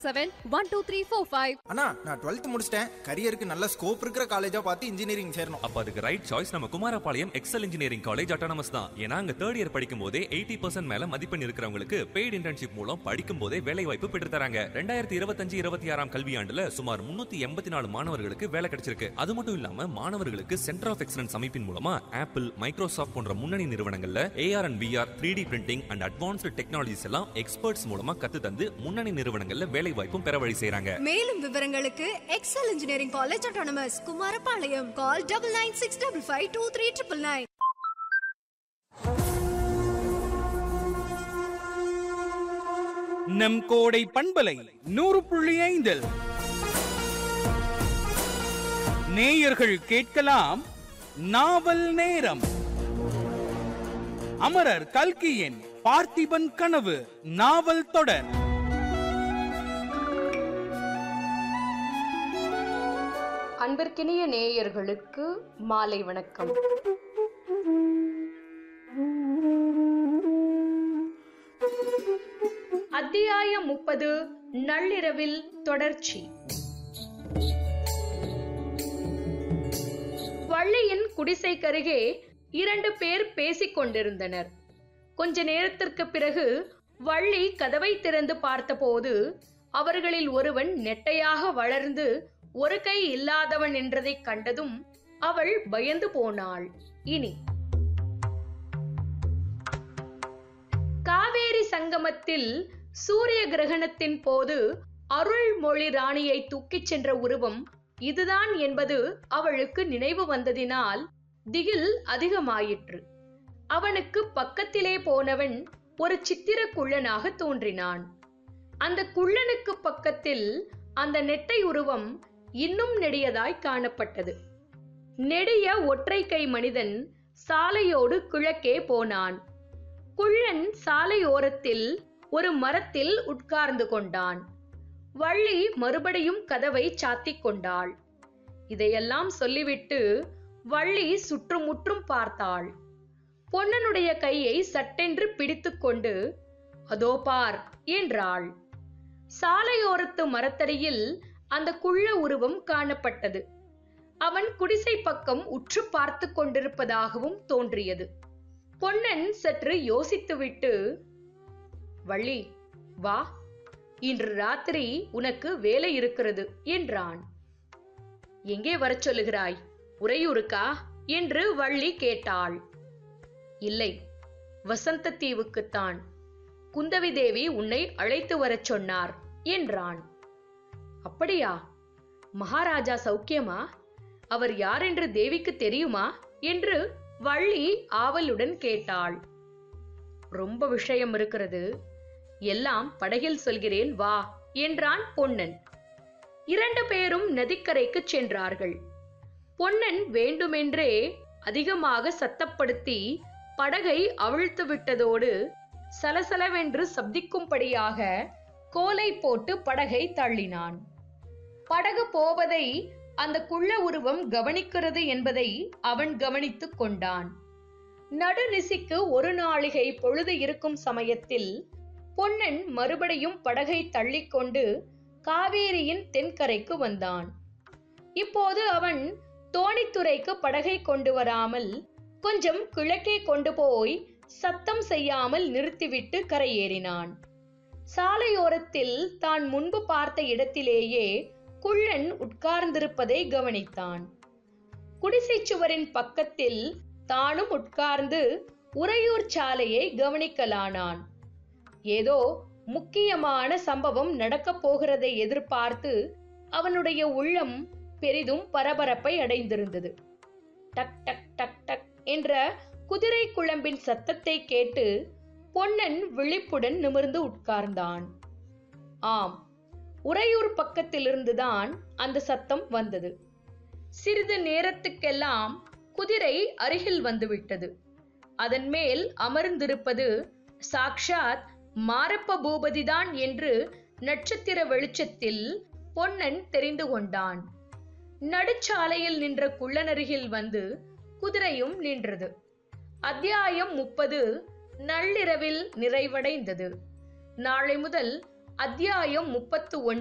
seven one two three four five. அண்ணா நான் twelfth முடிச்சிட்டேன் கரியருக்கு நல்ல ஸ்கோப் இருக்கிற காலேஜா பார்த்து இன்ஜினியரிங் சேரணும் அப்ப அதுக்கு ரைட் சாய்ஸ் நம்ம Kumarapalayam Excel engineering college autonomous தான் ஏன்னா அங்க தேர்ட் இயர் படிக்கும் போதே எயிட்டி பர்சன்ட் மேல மதிப்பெண் இருக்கிறவங்களுக்கு பெய்டு இன்டர்ன்ஷிப் மூலம் படிக்கும் போதே வேலை வாய்ப்பு பெற்று தராங்க ரெண்டாயிரத்தி இருபத்தஞ்சு இருபத்தி ஆறாம் கல்வியாண்டுல சுமார் முன்னூத்தி எண்பத்தி நாலு மாணவர்களுக்கு வேலை கிடைச்சிருக்கு அது மட்டும் இல்லாம மாணவர்களுக்கு சென்டர் ஆஃப் எக்ஸலன்ஸ் அமைப்பின் மூலமா ஆப்பிள் மைக்ரோசாஃப்ட் போன்ற முன்னணி நிறுவனங்கள்ல AR and VR three D printing and advanced technologies எல்லாம் எக்ஸ்பர்ட்ஸ் மூலமா கத்து தந்து முன்னணி நிறுவனங்கள்ல வேலை வாய்ப்பும் பெற வழி செய்றாங்க மேலும் விவரங்களுக்கு Excel engineering college autonomous Kumarapalayam call double nine six double five two three triple nine நம் கோடை பண்பலை நூறு புள்ளி ஐந்தில் நேயர்கள் கேட்கலாம் நாவல் நேரம் அமரர் கல்கியின் பார்த்திபன் கனவு நாவல் தொடர் அன்பிற்கினிய நேயர்களுக்கு மாலை வணக்கம் அத்தியாயம் முப்பது நள்ளிரவில் தொடர்ச்சி வள்ளியின் குடிசைக்கருகே இரண்டு பேர் பேசிக் கொண்டிருந்தனர் கொஞ்ச நேரத்திற்கு பிறகு வள்ளி கதவை திறந்து பார்த்தபோது அவர்களில் ஒருவன் நெட்டையாக வளர்ந்து ஒரு கை இல்லாதவன் என்றதைக் கண்டதும் அவள் பயந்து போனாள் இனி காவேரி சங்கமத்தில் சூரிய கிரகணத்தின் போது அருள்மொழி ராணியை தூக்கிச் சென்ற உருவம் இதுதான் என்பது அவளுக்கு நினைவு வந்ததினால் திகில் அதிகமாயிற்று அவனுக்கு பக்கத்திலே போனவன் ஒரு சித்திர குள்ளனாக தோன்றினான் அந்த குள்ளனுக்கு பக்கத்தில் அந்த நெட்டை உருவம் இன்னும் நெடியதாய் காணப்பட்டது நெடிய ஒற்றை கை மனிதன் சாலையோடு கிழக்கே போனான் குள்ளன் சாலையோரத்தில் ஒரு மரத்தில் உட்கார்ந்து கொண்டான் வள்ளி மறுபடியும் கதவை சாத்திக் கொண்டாள் இதையெல்லாம் சொல்லிவிட்டு வள்ளி சுற்றுமுற்றும் பார்த்தாள் பொன்னனுடைய கையை சட்டென்று பிடித்துக்கொண்டு அதோ பார் என்றாள் சாலையோரத்து மரத்தடியில் அந்த குள்ள உருவம் காணப்பட்டது அவன் குடிசை பக்கம் உற்று பார்த்து கொண்டிருப்பதாகவும் தோன்றியது பொன்னன் சற்று யோசித்துவிட்டு வள்ளி வா இன்று ராத்திரி உனக்கு வேலை இருக்கிறது என்றான் எங்கே வரச் சொல்லுகிறாய் உறையூருக்கா என்று வள்ளி கேட்டாள் இல்லை வசந்த தீவுக்குத்தான் குந்தவி தேவி உன்னை அழைத்து வரச் சொன்னார் என்றான் அப்படியா மகாராஜா சௌக்கியமா அவர் யாரென்று தேவிக்கு தெரியுமா என்று வள்ளி ஆவலுடன் கேட்டாள் ரொம்ப விஷயம் இருக்கிறது எல்லாம் படகில் சொல்கிறேன் வா என்றான் பொன்னன் இரண்டு பேரும் நதிக்கரைக்கு சென்றார்கள் பொன்னன் வேண்டுமென்றே அதிகமாக சத்தப்படுத்தி படகை அவிழ்த்து விட்டதோடு சலசலவென்று சப்திக்கும்படியாக கோலை போட்டு படகை தள்ளினான் படகு போவதை அந்த குள்ள உருவம் கவனிக்கிறது என்பதை அவன் கவனித்துக் கொண்டான் நடுநிசிக்கு ஒரு நாளிகை பொழுது இருக்கும் சமயத்தில் பொன்னன் மறுபடியும் படகை தள்ளிக்கொண்டு காவேரியின் தென்கரைக்கு வந்தான் இப்போது அவன் தோணித்துறைக்கு படகை கொண்டு வராமல் கொஞ்சம் கிழக்கே கொண்டு போய் சத்தம் செய்யாமல் நிறுத்திவிட்டு கரையேறினான் சாலையோரத்தில் தான் முன்பு பார்த்த இடத்திலேயே குள்ளன் உட்கார்ந்திருப்பதை கவனித்தான் குடிசை சுவரின் பக்கத்தில் தானும் உட்கார்ந்து உறையூர் சாலையை கவனிக்கலானான் ஏதோ முக்கியமான சம்பவம் நடக்கப் போகிறதை எதிர்பார்த்து அவனுடைய உள்ளம் பெரிதும் பரபரப்பை அடைந்திருந்தது டக் டக் டக் டக் என்ற குதிரை குழம்பின் சத்தத்தை கேட்டு பொன்னன் விழிப்புடன் நிமிர்ந்து உட்கார்ந்தான் ஆம் உறையூர் பக்கத்திலிருந்துதான் அந்த சத்தம் வந்தது சிறிது நேரத்துக்கெல்லாம் குதிரை அருகில் வந்துவிட்டது அதன் மேல் அமர்ந்திருப்பது சாக்ஷாத் மாரப்ப பூபதிதான் என்று நட்சத்திர வெளிச்சத்தில் பொன்னன் தெரிந்து கொண்டான் நடுச்சாலையில் நின்ற குள்ளனருகில் வந்து குதிரையும் நின்றது அத்தியாயம் முப்பது நள்ளிரவில் நிறைவடைந்தது நாளை முதல் அத்தியாயம் முப்பத்து ஒன்று